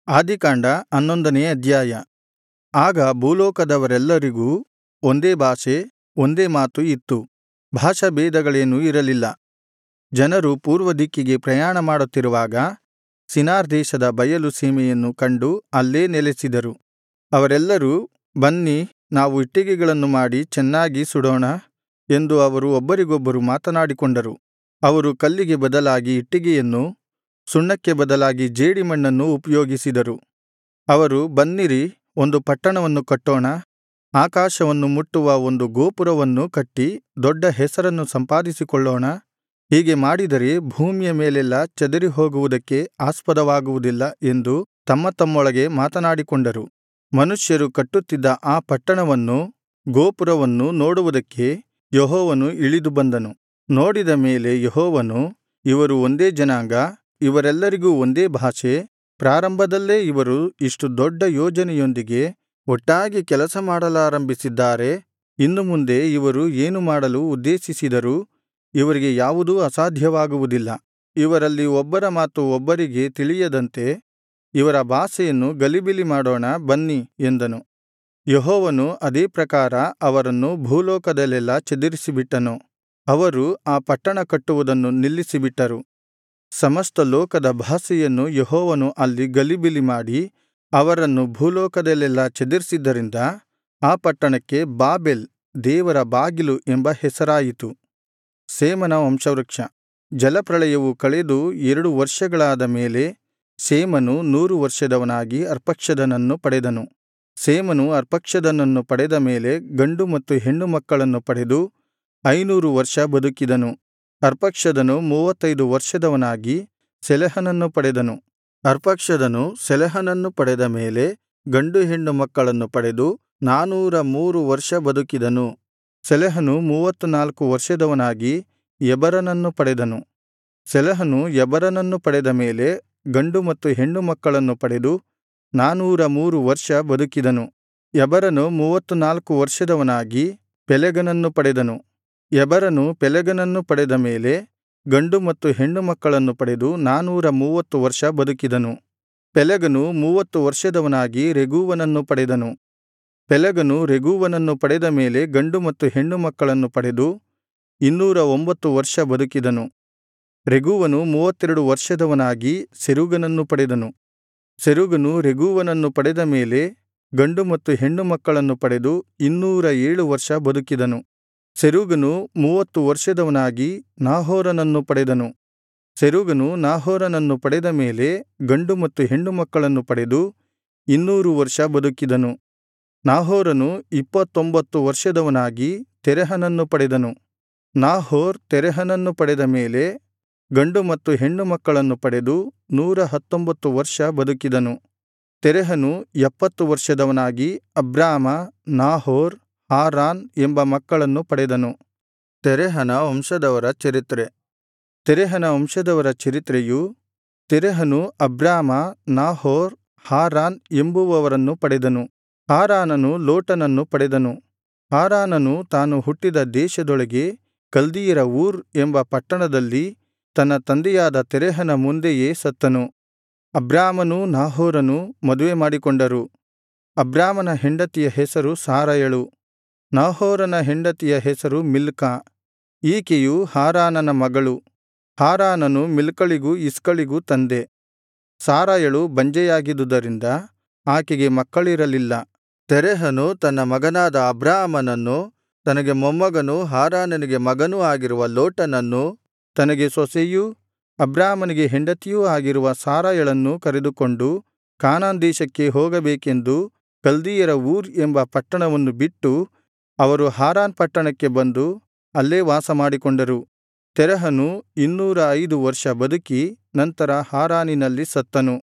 ಆದಿಕಾಂಡ ಹನ್ನೊಂದನೇ ಅಧ್ಯಾಯ ಆಗ ಭೂಲೋಕದವರೆಲ್ಲರಿಗೂ ಒಂದೇ ಭಾಷೆ ಒಂದೇ ಮಾತು ಇತ್ತು ಭಾಷಾಭೇದಗಳೇನೂ ಇರಲಿಲ್ಲ ಜನರು ಪೂರ್ವದಿಕ್ಕಿಗೆ ಪ್ರಯಾಣಮಾಡುತ್ತಿರುವಾಗ ಶಿನಾರ್ ದೇಶದ ಬಯಲು ಸೀಮೆಯನ್ನು ಕಂಡು ಅಲ್ಲೇ ನೆಲೆಸಿದರು ಅವರೆಲ್ಲರೂ ಬನ್ನಿ ನಾವು ಇಟ್ಟಿಗೆಗಳನ್ನು ಮಾಡಿ ಚೆನ್ನಾಗಿ ಸುಡೋಣ ಎಂದು ಅವರು ಒಬ್ಬರಿಗೊಬ್ಬರು ಮಾತನಾಡಿಕೊಂಡರು ಅವರು ಕಲ್ಲಿಗೆ ಬದಲಾಗಿ ಇಟ್ಟಿಗೆಯನ್ನೂ ಸುಣ್ಣಕ್ಕೆ ಬದಲಾಗಿ ಜೇಡಿಮಣ್ಣನ್ನೂ ಉಪಯೋಗಿಸಿದರು ಅವರು ಬನ್ನಿರಿ ಒಂದು ಪಟ್ಟಣವನ್ನು ಕಟ್ಟೋಣ ಆಕಾಶವನ್ನು ಮುಟ್ಟುವ ಒಂದು ಗೋಪುರವನ್ನೂ ಕಟ್ಟಿ ದೊಡ್ಡ ಹೆಸರನ್ನು ಸಂಪಾದಿಸಿಕೊಳ್ಳೋಣ ಹೀಗೆ ಮಾಡಿದರೆ ಭೂಮಿಯ ಮೇಲೆಲ್ಲಾ ಚದರಿಹೋಗುವುದಕ್ಕೆ ಆಸ್ಪದವಾಗುವುದಿಲ್ಲ ಎಂದು ತಮ್ಮತಮ್ಮೊಳಗೆ ಮಾತನಾಡಿಕೊಂಡರು ಮನುಷ್ಯರು ಕಟ್ಟುತ್ತಿದ್ದ ಆ ಪಟ್ಟಣವನ್ನೂ ಗೋಪುರವನ್ನೂ ನೋಡುವುದಕ್ಕೆ ಯೆಹೋವನು ಇಳಿದು ಬಂದನು ನೋಡಿದ ಮೇಲೆ ಯೆಹೋವನು ಇವರು ಒಂದೇ ಜನಾಂಗ ಇವರೆಲ್ಲರಿಗೂ ಒಂದೇ ಭಾಷೆ ಪ್ರಾರಂಭದಲ್ಲೇ ಇವರು ಇಷ್ಟು ದೊಡ್ಡ ಯೋಜನೆಯೊಂದಿಗೆ ಒಟ್ಟಾಗಿ ಕೆಲಸ ಮಾಡಲಾರಂಭಿಸಿದ್ದಾರೆ ಇನ್ನು ಮುಂದೆ ಇವರು ಏನು ಮಾಡಲು ಉದ್ದೇಶಿಸಿದರೂ ಇವರಿಗೆ ಯಾವುದೂ ಅಸಾಧ್ಯವಾಗುವುದಿಲ್ಲ ಇವರಲ್ಲಿ ಒಬ್ಬರ ಮಾತು ಒಬ್ಬರಿಗೆ ತಿಳಿಯದಂತೆ ಇವರ ಭಾಷೆಯನ್ನು ಗಲಿಬಿಲಿ ಮಾಡೋಣ ಬನ್ನಿ ಎಂದನು ಯೆಹೋವನು ಅದೇ ಪ್ರಕಾರ ಅವರನ್ನು ಭೂಲೋಕದಲ್ಲೆಲ್ಲಾ ಚದರಿಸಿಬಿಟ್ಟನು ಅವರು ಆ ಪಟ್ಟಣ ಕಟ್ಟುವುದನ್ನು ನಿಲ್ಲಿಸಿಬಿಟ್ಟರು ಸಮಸ್ತ ಲೋಕದ ಭಾಷೆಯನ್ನು ಯೆಹೋವನು ಅಲ್ಲಿ ಗಲಿಬಿಲಿ ಮಾಡಿ ಅವರನ್ನು ಭೂಲೋಕದಲ್ಲೆಲ್ಲಾ ಚದರಿಸಿದ್ದರಿಂದ ಆ ಪಟ್ಟಣಕ್ಕೆ ಬಾಬೆಲ್ ದೇವರ ಬಾಗಿಲು ಎಂಬ ಹೆಸರಾಯಿತು ಶೇಮನ ವಂಶವೃಕ್ಷ ಜಲಪ್ರಳಯವು ಕಳೆದು ಎರಡು ವರ್ಷಗಳಾದ ಮೇಲೆ ಶೇಮನು ನೂರು ವರ್ಷದವನಾಗಿ ಅರ್ಪಕ್ಷದನನ್ನು ಪಡೆದನು ಶೇಮನು ಅರ್ಪಕ್ಷದನನ್ನು ಪಡೆದ ಮೇಲೆ ಗಂಡು ಮತ್ತು ಹೆಣ್ಣು ಮಕ್ಕಳನ್ನು ಪಡೆದು ಐನೂರು ವರ್ಷ ಬದುಕಿದನು ಅರ್ಪಕ್ಷದನು ಮೂವತ್ತೈದು ವರ್ಷದವನಾಗಿ ಶೆಲಹನನ್ನು ಪಡೆದನು ಅರ್ಪಕ್ಷದನು ಶೆಲಹನನ್ನು ಪಡೆದ ಮೇಲೆ ಗಂಡು ಹೆಣ್ಣು ಮಕ್ಕಳನ್ನು ಪಡೆದು ನಾನೂರ ಮೂರು ವರ್ಷ ಬದುಕಿದನು ಶೆಲಹನು ಮೂವತ್ತನಾಲ್ಕು ವರ್ಷದವನಾಗಿ ಎಬರನನ್ನು ಪಡೆದನು ಶೆಲಹನು ಎಬರನನ್ನು ಪಡೆದ ಮೇಲೆ ಗಂಡು ಮತ್ತು ಹೆಣ್ಣು ಮಕ್ಕಳನ್ನು ಪಡೆದು ನಾನೂರ ಮೂರು ವರ್ಷ ಬದುಕಿದನು ಎಬರನು ಮೂವತ್ತನಾಲ್ಕು ವರ್ಷದವನಾಗಿ ಪೆಲೆಗನನ್ನು ಪಡೆದನು ಎಬರನು ಪೆಲೆಗನನ್ನು ಪಡೆದ ಮೇಲೆ ಗಂಡು ಮತ್ತು ಹೆಣ್ಣು ಮಕ್ಕಳನ್ನು ಪಡೆದು ನಾನೂರ ಮೂವತ್ತು ವರ್ಷ ಬದುಕಿದನು ಪೆಲೆಗನು ಮೂವತ್ತು ವರ್ಷದವನಾಗಿ ರೆಗೂವನನ್ನು ಪಡೆದನು ಪೆಲೆಗನು ರೆಗೂವನನ್ನು ಪಡೆದ ಮೇಲೆ ಗಂಡು ಮತ್ತು ಹೆಣ್ಣು ಮಕ್ಕಳನ್ನು ಪಡೆದು ಇನ್ನೂರ ಒಂಬತ್ತು ವರ್ಷ ಬದುಕಿದನು ರೆಗೂವನು ಮೂವತ್ತೆರಡು ವರ್ಷದವನಾಗಿ ಸೆರೂಗನನ್ನು ಪಡೆದನು ಸೆರೂಗನು ರೆಗೂವನನ್ನು ಪಡೆದ ಮೇಲೆ ಗಂಡು ಮತ್ತು ಹೆಣ್ಣು ಮಕ್ಕಳನ್ನು ಪಡೆದು ಇನ್ನೂರ ಏಳು ವರ್ಷ ಬದುಕಿದನು ಸೆರೂಗನು ಮೂವತ್ತು ವರ್ಷದವನಾಗಿ ನಾಹೋರನನ್ನು ಪಡೆದನು ಸೆರೂಗನು ನಾಹೋರನನ್ನು ಪಡೆದ ಮೇಲೆ ಗಂಡು ಮತ್ತು ಹೆಣ್ಣು ಮಕ್ಕಳನ್ನು ಪಡೆದು ಇನ್ನೂರು ವರ್ಷ ಬದುಕಿದನು ನಾಹೋರನು ಇಪ್ಪತ್ತೊಂಬತ್ತು ವರ್ಷದವನಾಗಿ ತೆರಹನನ್ನು ಪಡೆದನು ನಾಹೋರ್ ತೆರಹನನ್ನು ಪಡೆದ ಮೇಲೆ ಗಂಡು ಮತ್ತು ಹೆಣ್ಣು ಮಕ್ಕಳನ್ನು ಪಡೆದು ನೂರ ಹತ್ತೊಂಬತ್ತು ವರ್ಷ ಬದುಕಿದನು ತೆರಹನು ಎಪ್ಪತ್ತು ವರ್ಷದವನಾಗಿ ಅಬ್ರಾಮ ನಾಹೋರ್ ಹಾರಾನ್ ಎಂಬ ಮಕ್ಕಳನ್ನು ಪಡೆದನು ತೆರಹನ ವಂಶದವರ ಚರಿತ್ರೆ ತೆರಹನ ವಂಶದವರ ಚರಿತ್ರೆಯು ತೆರಹನು ಅಬ್ರಾಮ ನಾಹೋರ್ ಹಾರಾನ್ ಎಂಬುವವರನ್ನು ಪಡೆದನು ಹಾರಾನನು ಲೋಟನನ್ನು ಪಡೆದನು ಹಾರಾನನು ತಾನು ಹುಟ್ಟಿದ ದೇಶದೊಳಗೆ ಕಲ್ದೀಯರ ಊರ್ ಎಂಬ ಪಟ್ಟಣದಲ್ಲಿ ತನ್ನ ತಂದೆಯಾದ ತೆರಹನ ಮುಂದೆಯೇ ಸತ್ತನು ಅಬ್ರಾಮನೂ ನಾಹೋರನೂ ಮದುವೆ ಮಾಡಿಕೊಂಡರು ಅಬ್ರಾಮನ ಹೆಂಡತಿಯ ಹೆಸರು ಸಾರಯಳು ನಾಹೋರನ ಹೆಂಡತಿಯ ಹೆಸರು ಮಿಲ್ಕಾ ಈಕೆಯು ಹಾರಾನನ ಮಗಳು ಹಾರಾನನು ಮಿಲ್ಕಳಿಗೂ ಇಸ್ಕಳಿಗೂ ತಂದೆ ಸಾರಯಳು ಬಂಜೆಯಾಗಿದ್ದುದರಿಂದ ಆಕೆಗೆ ಮಕ್ಕಳಿರಲಿಲ್ಲ ತೆರಹನು ತನ್ನ ಮಗನಾದ ಅಬ್ರಾಮನನ್ನು ತನಗೆ ಮೊಮ್ಮಗನೂ ಹಾರಾನನಿಗೆ ಮಗನೂ ಆಗಿರುವ ಲೋಟನನ್ನು ತನಗೆ ಸೊಸೆಯೂ ಅಬ್ರಾಮನಿಗೆ ಹೆಂಡತಿಯೂ ಆಗಿರುವ ಸಾರಯಳನ್ನೂ ಕರೆದುಕೊಂಡು ಕಾನಾನ್ ದೇಶಕ್ಕೆ ಹೋಗಬೇಕೆಂದು ಕಲ್ದೀಯರ ಊರ್ ಎಂಬ ಪಟ್ಟಣವನ್ನು ಬಿಟ್ಟು ಅವರು ಹಾರಾನ್ ಪಟ್ಟಣಕ್ಕೆ ಬಂದು ಅಲ್ಲೇ ವಾಸಮಾಡಿಕೊಂಡರು ತೆರಹನು ಇನ್ನೂರ ಐದು ವರ್ಷ ಬದುಕಿ ನಂತರ ಹಾರಾನಿನಲ್ಲಿ ಸತ್ತನು